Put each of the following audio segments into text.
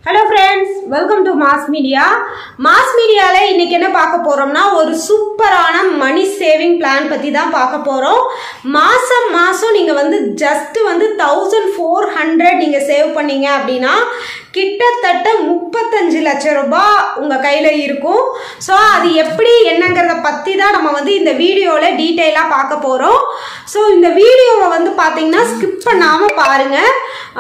hello friends welcome to mass media mass மீடியாவில் இன்னைக்கு என்ன பார்க்க போகிறோம்னா ஒரு சூப்பரான மணி சேவிங் பிளான் பற்றி தான் பார்க்க போகிறோம் மாதம் மாதம் நீங்கள் வந்து ஜஸ்ட் வந்து தௌசண்ட் ஃபோர் ஹண்ட்ரட் நீங்கள் சேவ் பண்ணீங்க அப்படின்னா கிட்டத்தட்ட முப்பத்தஞ்சு லட்சம் ரூபாய் உங்கள் கையில் இருக்கும் ஸோ அது எப்படி என்னங்கிறத பற்றி தான் நம்ம வந்து இந்த வீடியோவில் டீட்டெயிலாக பார்க்க போகிறோம் ஸோ இந்த வீடியோவை வந்து பார்த்தீங்கன்னா ஸ்கிப் பண்ணாமல் பாருங்கள்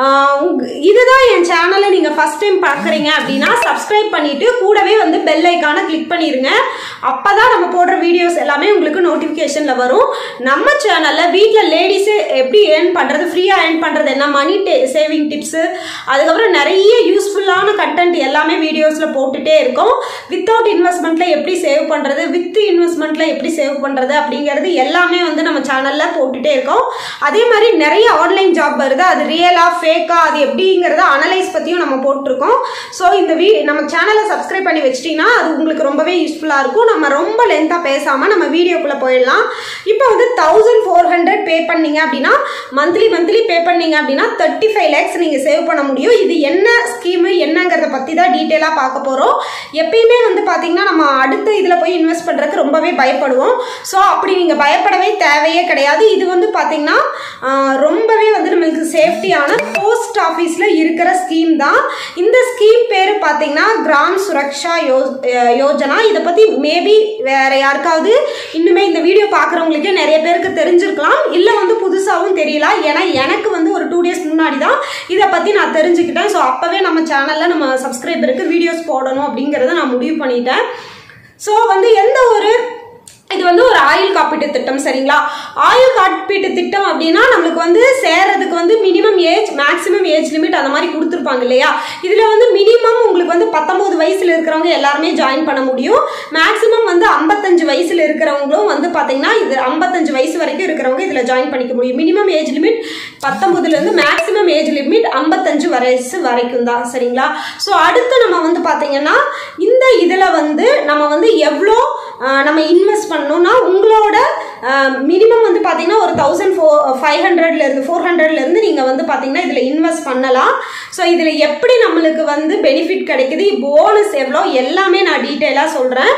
இதுதான் என் சேனலை நீங்கள் ஃபஸ்ட் டைம் பார்க்குறீங்க அப்படின்னா சப்ஸ்கிரைப் பண்ணிவிட்டு கூடவே வந்து பெல் ஐக்கானை கிளிக் பண்ணிடுங்க அப்போ தான் நம்ம போடுற வீடியோஸ் எல்லாமே உங்களுக்கு நோட்டிஃபிகேஷனில் வரும் நம்ம சேனலில் வீட்டில் லேடிஸு எப்படி ஏர்ன் பண்ணுறது ஃப்ரீயாக ஏர்ன் பண்ணுறது என்ன மணி சேவிங் டிப்ஸு அதுக்கப்புறம் நிறைய யூஸ்ஃபுல்லான கண்டென்ட் எல்லாமே வீடியோஸில் போட்டுகிட்டே இருக்கோம் வித்தவுட் இன்வெஸ்ட்மெண்ட்டில் எப்படி சேவ் பண்ணுறது வித் இன்வெஸ்ட்மெண்ட்டில் எப்படி சேவ் பண்ணுறது அப்படிங்கிறது எல்லாமே வந்து நம்ம சேனலில் போட்டுகிட்டே இருக்கோம் அதே மாதிரி நிறைய ஆன்லைன் ஜாப் வருது அது ரியலா ஃபேக்கா அது எப்படிங்கிறத அனலைஸ் பற்றியும் நம்ம போட்டிருக்கோம் ஸோ இந்த வீ நம்ம சேனலை சப்ஸ்கிரைப் பண்ணி வச்சிட்டிங்கன்னா அது உங்களுக்கு ரொம்பவே யூஸ்ஃபுல்லாக இருக்கும் நம்ம ரொம்ப லென்த்தாக பேசாமல் நம்ம வீடியோக்குள்ளே போயிடலாம் இப்போ வந்து தௌசண்ட் ஃபோர் ஹண்ட்ரட் பே பண்ணீங்க அப்படின்னா மந்த்லி மந்த்லி பே பண்ணீங்க அப்படின்னா தேர்ட்டி ஃபைவ் லேக்ஸ் நீங்கள் சேவ் பண்ண முடியும் இது என்ன ஸ்கீமு என்னங்கிறத பற்றி தான் டீட்டெயிலாக பார்க்க போகிறோம் எப்பயுமே வந்து பார்த்தீங்கன்னா நம்ம அடுத்த இதில் போய் இன்வெஸ்ட் பண்ணுறதுக்கு ரொம்பவே பயப்படுவோம் ஸோ அப்படி நீங்கள் பயப்படவே தேவையே கிடையாது இது வந்து பார்த்தீங்கன்னா ஆஹ், ரொம்பவே வந்து நம்மளுக்கு சேஃப்டியான போஸ்ட் ஆஃபீஸில் இருக்கிற ஸ்கீம் தான் இந்த ஸ்கீம் பேர் பார்த்தீங்கன்னா கிராம் சுரக்ஷா யோ அஹ், யோஜனா இதை பற்றி மேபி வேற யாருக்காவது இன்னுமே இந்த வீடியோ பார்க்குறவங்களுக்கே நிறைய பேருக்கு தெரிஞ்சிருக்கலாம் இல்லை வந்து புதுசாகவும் தெரியல ஏன்னா எனக்கு வந்து ஒரு டூ டேஸ் முன்னாடி தான் இதை பற்றி நான் தெரிஞ்சுக்கிட்டேன் ஸோ அப்போவே நம்ம சேனலில் நம்ம சப்ஸ்கிரைபருக்கு வீடியோஸ் போடணும் அப்படிங்கிறத நான் முடிவு பண்ணிட்டேன் ஸோ வந்து எந்த ஒரு இது வந்து ஒரு ஆயுள் காப்பீட்டு திட்டம் சரிங்களா ஆயுள் காப்பீட்டு திட்டம் அப்படின்னா நம்மளுக்கு வந்து சேர்றதுக்கு வந்து minimum age maximum age limit அந்த மாதிரி கொடுத்துருப்பாங்க இல்லையா இதில் வந்து மினிமம் உங்களுக்கு வந்து பத்தொம்போது வயசில் இருக்கிறவங்க எல்லாருமே ஜாயின் பண்ண முடியும் மேக்ஸிமம் வந்து ஐம்பத்தஞ்சு வயசில் இருக்கிறவங்களும் வந்து பார்த்தீங்கன்னா இது ஐம்பத்தஞ்சு வயசு வரைக்கும் இருக்கிறவங்க இதில் ஜாயின் பண்ணிக்க முடியும் மினிமம் ஏஜ் லிமிட் பத்தொம்பதுலேருந்து மேக்ஸிமம் ஏஜ் லிமிட் ஐம்பத்தஞ்சு வயசு வரைக்கும் தான் சரிங்களா ஸோ அடுத்து நம்ம வந்து பார்த்தீங்கன்னா இந்த இதில் வந்து நம்ம வந்து எவ்வளோ ஆஹ், நம்ம இன்வெஸ்ட் பண்ணணும்னா உங்களோட மினிமம் வந்து பார்த்தீங்கன்னா ஒரு தௌசண்ட் ஃபோர் ஃபைவ் ஹண்ட்ரட்லேருந்து ஃபோர் ஹண்ட்ரட்லேருந்து நீங்கள் வந்து பார்த்தீங்கன்னா இதில் இன்வெஸ்ட் பண்ணலாம் ஸோ இதில் எப்படி நம்மளுக்கு வந்து பெனிஃபிட் கிடைக்குது போனஸ் எவ்வளோ எல்லாமே நான் டீட்டெயிலாக சொல்கிறேன்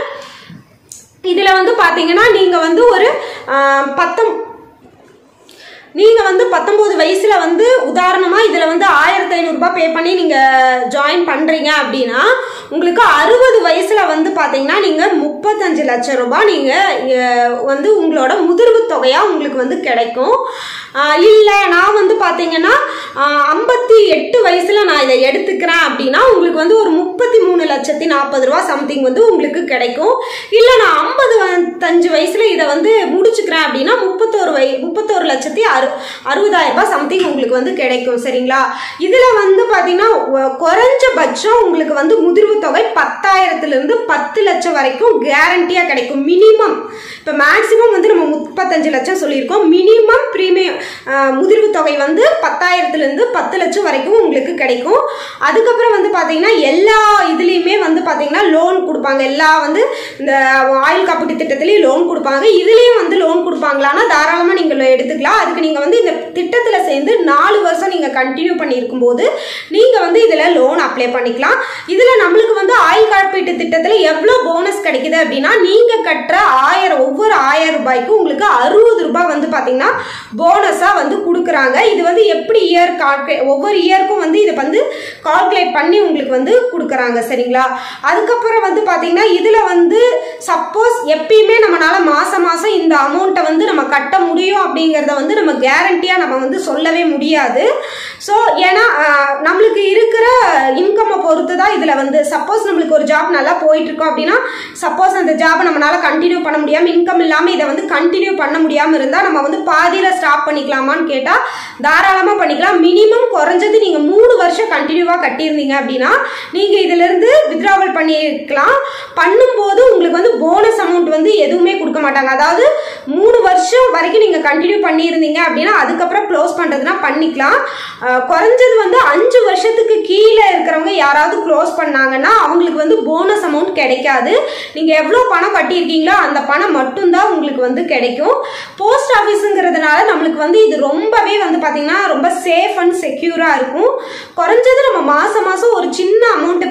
இதில் வந்து பார்த்தீங்கன்னா நீங்கள் வந்து ஒரு ஆஹ், பத்தம் நீங்கள் வந்து பத்தொம்போது வயசில் வந்து உதாரணமாக இதில் வந்து ஆயிரத்தி ஐநூறுரூபா பே பண்ணி நீங்கள் ஜாயின் பண்ணுறீங்க அப்படின்னா உங்களுக்கு அறுபது வயசில் வந்து பார்த்தீங்கன்னா நீங்கள் முப்பத்தஞ்சு லட்சம் ரூபாய் நீங்கள் வந்து உங்களோட முதிர்வு தொகையாக உங்களுக்கு வந்து கிடைக்கும் இல்லை நான் வந்து பார்த்தீங்கன்னா ஐம்பத்தி எட்டு வயசில் நான் இதை எடுத்துக்கிறேன் அப்படின்னா உங்களுக்கு வந்து ஒரு முப்பத்தி மூணு லட்சத்தி நாற்பது ரூபா சம்திங் வந்து உங்களுக்கு கிடைக்கும் இல்லை நான் ஐம்பது தஞ்சு வயசில் இதை வந்து முடிச்சுக்கிறேன் அப்படின்னா முப்பத்தோரு வய முப்பத்தோரு லட்சத்தி அறு அறுபதாயிரம் ரூபாய் சம்திங் உங்களுக்கு வந்து கிடைக்கும் சரிங்களா இதில் வந்து பார்த்தீங்கன்னா ஒ- குறைஞ்சபட்சம் உங்களுக்கு வந்து முதிர்வு தொகை பத்தாயிரத்துலேருந்து பத்து லட்சம் வரைக்கும் கேரண்டியாக கிடைக்கும் மினிமம் இப்போ மேக்ஸிமம் வந்து நம்ம முப்பத்தஞ்சு லட்சம் சொல்லியிருக்கோம் மினிமம் ப்ரீமியம் முதிர்வு தொகை வந்து பத்தாயிரத்துலேருந்து பத்து லட்சம் வரைக்கும் உங்களுக்கு கிடைக்கும் அதுக்கப்புறம் வந்து பார்த்தீங்கன்னா எல்லா இதுலேயுமே வந்து பார்த்தீங்கன்னா லோன் கொடுப்பாங்க எல்லா வந்து இந்த ஆயுள் காப்பீட்டு திட்டத்துலேயும் லோன் கொடுப்பாங்க இதுலேயும் வந்து லோன் கொடுப்பாங்களான்னா தாராளமாக நீங்கள் எடுத்துக்கலாம் அதுக்கு நீங்கள் வந்து இந்த திட்டத்தில் சேர்ந்து நாலு வருஷம் நீங்கள் கண்டினியூ பண்ணியிருக்கும் போது நீங்கள் வந்து இதில் லோன் அப்ளை பண்ணிக்கலாம் இதில் நம்மளுக்கு வந்து ஆயுள் காப்பீட்டு திட்டத்தில் எவ்வளோ போனஸ் கிடைக்குது அப்படின்னா நீங்கள் கட்டுற ஆயிரம் ஒவ்வொரு ஆயிரம் ரூபாய்க்கும் உங்களுக்கு அறுபது ரூபாய் வந்து பார்த்தீங்கன்னா போனஸாக வந்து கொடுக்குறாங்க இது வந்து எப்படி இயர் கால்குலே ஒவ்வொரு இயருக்கும் வந்து இதை வந்து கால்குலேட் பண்ணி உங்களுக்கு வந்து கொடுக்குறாங்க சரிங்களா அதுக்கப்புறம் வந்து பார்த்தீங்கன்னா இதில் வந்து சப்போஸ் எப்பயுமே நம்மளால மாதம் மாதம் இந்த அமௌண்ட்டை வந்து நம்ம கட்ட முடியும் அப்படிங்கிறத வந்து நம்ம கேரண்டியாக நம்ம வந்து சொல்லவே முடியாது ஸோ ஏன்னா ஆஹ், நம்மளுக்கு இருக்கிற இன்கம்மை பொறுத்து தான் இதில் வந்து சப்போஸ் நம்மளுக்கு ஒரு ஜாப் நல்லா போயிட்டு இருக்கோம் அப்படின்னா சப்போஸ் அந்த ஜாபை நம்மளால கண்டினியூ பண்ண முடியாமல் இன்கம் இல்லாமல் இதை வந்து கண்டினியூ பண்ண முடியாமல் இருந்தால் நம்ம வந்து பாதியில் ஸ்டாப் பண்ணிக்கலாமான்னு கேட்டால் தாராளமாக பண்ணிக்கலாம் மினிமம் குறைஞ்சது நீங்கள் மூணு வருஷம் கண்டினியூவாக கட்டியிருந்தீங்க அப்படின்னா நீங்கள் இதிலிருந்து வித்ராவல் பண்ணிக்கலாம் பண்ணும்போது உங்களுக்கு வந்து போனஸ் அமௌண்ட் வந்து எதுவுமே கொடுக்க மாட்டாங்க அதாவது மூணு வருஷம் வரைக்கும் நீங்கள் கண்டினியூ பண்ணியிருந்தீங்க அப்படின்னா அதுக்கப்புறம் க்ளோஸ் பண்ணுறதுனா பண்ணிக்கலாம் அஹ், குறைஞ்சது வந்து அஞ்சு வருஷத்துக்கு கீழே இருக்கிறவங்க யாராவது க்ளோஸ் பண்ணாங்கன்னா அவங்களுக்கு வந்து போனஸ் அமௌண்ட் கிடைக்காது நீங்கள் எவ்வளோ பணம் கட்டியிருக்கீங்களோ அந்த பணம் மட்டும்தான் உங்களுக்கு வந்து கிடைக்கும் போஸ்ட் ஆஃபீஸுங்கிறதுனால நம்மளுக்கு வந்து இது ரொம்பவே வந்து பார்த்தீங்கன்னா ரொம்ப சேஃப் அண்ட் செக்யூராக இருக்கும் குறைஞ்சது நம்ம மாதம் மாதம் ஒரு சின்ன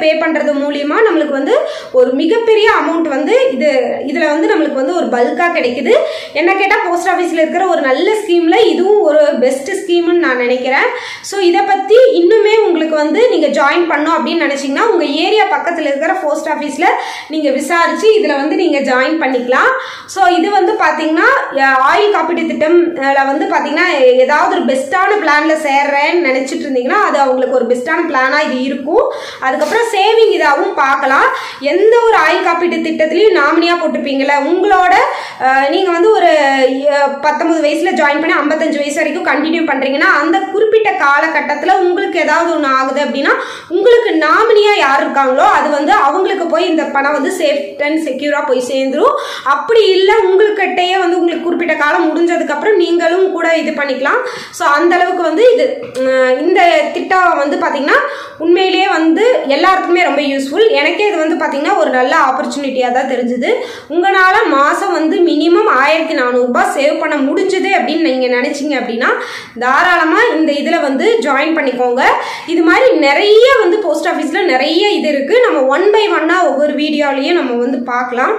பே பண்ணுறது மூலியமா நம்மளுக்கு வந்து ஒரு மிகப்பெரிய அமௌண்ட் வந்து இது இதில் வந்து நம்மளுக்கு வந்து ஒரு பல்காக கிடைக்குது என்ன கேட்டால் போஸ்ட் ஆஃபீஸில் இருக்கிற ஒரு நல்ல ஸ்கீமில் இதுவும் ஒரு பெஸ்ட் ஸ்கீம்னு நான் நினைக்கிறேன் ஸோ இதை பற்றி இன்னுமே உங்களுக்கு வந்து நீங்கள் ஜாயின் பண்ணோம் அப்படின்னு நினச்சிங்கன்னா உங்கள் ஏரியா பக்கத்தில் இருக்கிற போஸ்ட் ஆஃபீஸில் நீங்கள் விசாரித்து இதில் வந்து நீங்கள் ஜாயின் பண்ணிக்கலாம் ஸோ இது வந்து பார்த்தீங்கன்னா ஆயில் காப்பீட்டு திட்டம்ல வந்து பார்த்தீங்கன்னா ஏதாவது ஒரு பெஸ்ட்டான பிளானில் சேர்றேன்னு நினச்சிட்டு இருந்தீங்கன்னா அது அவங்களுக்கு ஒரு பெஸ்ட்டான பிளானாக இது இருக்கும் அதுக்கப்புறம் சேவிங் இதாகவும் பார்க்கலாம் எந்த ஒரு ஆயில் காப்பீட்டு திட்டத்திலையும் நாமினியாக போட்டிருப்பீங்களே உங்களோட நீங்கள் வந்து ஒரு அஹ், பத்தொன்பது வயசில் ஜாயின் பண்ணி ஐம்பத்தஞ்சு வயசு வரைக்கும் கண்டினியூ பண்ணுறீங்கன்னா அந்த குறிப்பிட்ட காலகட்டத்தில் உங்களுக்கு ஏதாவது ஒன்று ஆகுது அப்படின்னா உங்களுக்கு நாமினியாக யார் இருக்காங்களோ அது வந்து அவங்களுக்கு போய் இந்த பணம் வந்து சேஃப்ட் அண்ட் செக்யூராக போய் சேர்ந்துரும் அப்படி இல்லை உங்களுக்கிட்டயே வந்து உங்களுக்கு குறிப்பிட்ட காலம் முடிஞ்சதுக்கப்புறம் நீங்களும் கூட இது பண்ணிக்கலாம் ஸோ அந்த அளவுக்கு வந்து இது அஹ், இந்த திட்டம் வந்து பார்த்தீங்கன்னா உண்மையிலேயே வந்து எல்லாருக்குமே ரொம்ப யூஸ்ஃபுல் எனக்கே இது வந்து பார்த்தீங்கன்னா ஒரு நல்ல ஆப்பர்ச்சுனிட்டியாக தான் தெரிஞ்சுது உங்களால் மாதம் வந்து மினிமம் ஆயிரத்தி நானூறுரூபா சேவ் பண்ண முடிஞ்சுது அப்படின்னு நீங்கள் நினச்சிங்க அப்படின்னா தாராளமாக இந்த இதில் வந்து ஜாயின் பண்ணிக்கோங்க இது மாதிரி நிறைய வந்து போஸ்ட் ஆஃபீஸில் நிறைய இது இருக்குது நம்ம ஒன் பை ஒன்னாக ஒவ்வொரு வீடியோலையும் நம்ம வந்து பார்க்கலாம்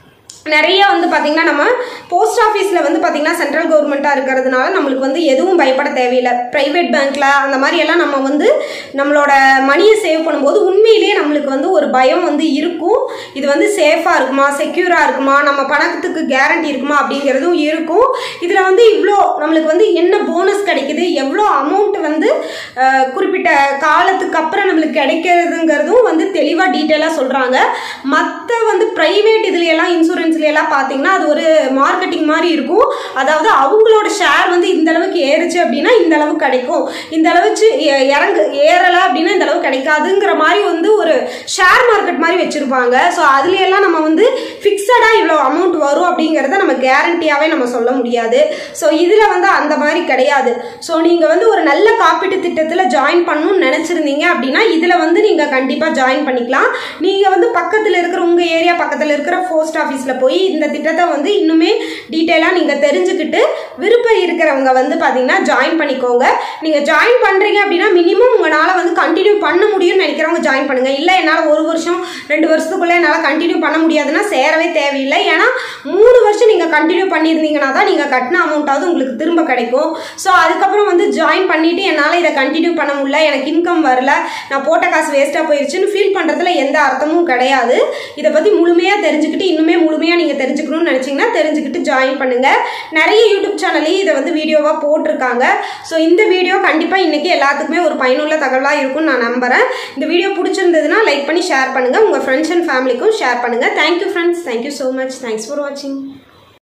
நிறைய வந்து பார்த்திங்கன்னா நம்ம போஸ்ட் ஆஃபீஸில் வந்து பார்த்திங்கன்னா சென்ட்ரல் கவர்மெண்ட்டாக இருக்கிறதுனால நம்மளுக்கு வந்து எதுவும் பயப்பட தேவையில்லை ப்ரைவேட் பேங்க்கில் அந்த மாதிரி எல்லாம் நம்ம வந்து நம்மளோட மணியை சேவ் பண்ணும்போது உண்மையிலேயே நம்மளுக்கு வந்து ஒரு பயம் வந்து இருக்கும் இது வந்து சேஃபாக இருக்குமா செக்யூராக இருக்குமா நம்ம பணத்துக்கு கேரண்டி இருக்குமா அப்படிங்கிறதும் இருக்கும் இதில் வந்து இவ்வளோ நம்மளுக்கு வந்து என்ன போனஸ் கிடைக்குது எவ்வளோ அமௌண்ட் வந்து அஹ், குறிப்பிட்ட காலத்துக்கு அப்புறம் நம்மளுக்கு கிடைக்கிறதுங்கிறதும் வந்து தெளிவாக டீட்டெயிலாக சொல்கிறாங்க மற்ற வந்து ப்ரைவேட் இதுல எல்லாம் இன்சூரன்ஸ்ல எல்லாம் பார்த்தீங்கன்னா அது ஒரு மார்க்கெட்டிங் மாதிரி இருக்கும் அதாவது அவங்களோட ஷேர் வந்து இந்த அளவுக்கு ஏறுச்சு அப்படின்னா இந்த அளவுக்கு கிடைக்கும் இந்த அளவுக்கு எ- இறங்கு ஏறலை அப்படின்னா இந்த அளவுக்கு கிடைக்காதுங்கிற மாதிரி வந்து ஒரு ஷேர் மார்க்கெட் மாதிரி வச்சிருப்பாங்க ஸோ அதுல எல்லாம் நம்ம வந்து ஃபிக்ஸடாக இவ்வளோ அமௌண்ட் வரும் அப்படிங்கிறத நம்ம கேரண்டியாகவே நம்ம சொல்ல முடியாது ஸோ இதில் வந்து அந்த மாதிரி கிடையாது ஸோ நீங்கள் வந்து ஒரு நல்ல காப்பீட்டு திட்டத்தில் ஜாயின் பண்ணணும்னு நினச்சிருந்தீங்க அப்படின்னா இதில் வந்து நீங்கள் கண்டிப்பாக ஜாயின் பண்ணிக்கலாம் நீங்கள் வந்து பக்கத்தில் இருக்கிற உங்கள் ஏரியா பக்கத்தில் இருக்கிற போஸ்ட் ஆஃபீஸில் போய் இந்த திட்டத்தை வந்து இன்னுமே டீட்டெயிலாக நீங்கள் தெரிஞ்சுக்கிட்டு விருப்பம் இருக்கிறவங்க வந்து பார்த்தீங்கன்னா ஜாயின் பண்ணிக்கோங்க நீங்கள் ஜாயின் பண்ணுறீங்க அப்படின்னா மினிமம் உங்களால் வந்து கண்டினியூ பண்ண முடியும்னு நினைக்கிறவங்க ஜாயின் பண்ணுங்கள் இல்லை என்னால் ஒரு வருஷம் ரெண்டு வருஷத்துக்குள்ளே என்னால் கண்டினியூ பண்ண முடியாதுன்னா சேரவே தேவையில்லை ஏன்னா மூணு வருஷம் நீங்கள் கண்டினியூ பண்ணியிருந்தீங்கன்னா தான் நீங்கள் கட்டின அமௌண்ட்டாவது உங்களுக்கு திரும்ப கிடைக்கும் ஸோ அதுக்கப்புறம் வந்து ஜாயின் பண்ணிவிட்டு என்னால் இதை கண்டினியூ பண்ண முடியல எனக்கு இன்கம் வரல நான் போட்ட காசு வேஸ்ட்டாக போயிடுச்சுன்னு ஃபீல் பண்ணுறதுல எந்த அர்த்தமும் கிடையாது இதை பற்றி முழுமையாக தெரிஞ்சுக்கிட்டு இன்னுமே முழுமையாக நீங்கள் தெரிஞ்சுக்கணும்னு நினச்சிங்கன்னா தெரிஞ்சுக்கிட்டு ஜாயின் பண்ணுங்கள் நிறைய யூடியூப் சேனல்லையும் இதை வந்து வீடியோவாக போட்டிருக்காங்க ஸோ இந்த வீடியோ கண்டிப்பாக இன்றைக்கி எல்லாத்துக்குமே ஒரு பயனுள்ள தகவலாக இருக்கும்னு நான் நம்புகிறேன் இந்த வீடியோ பிடிச்சிருந்ததுன்னா லைக் பண்ணி ஷேர் பண்ணுங்கள் உங்கள் ஃப்ரெண்ட்ஸ் அண்ட் ஃபேமிலிக்கும் ஷேர் பண்ணுங்கள் thank you friends thank you so much thanks for வாட்சிங்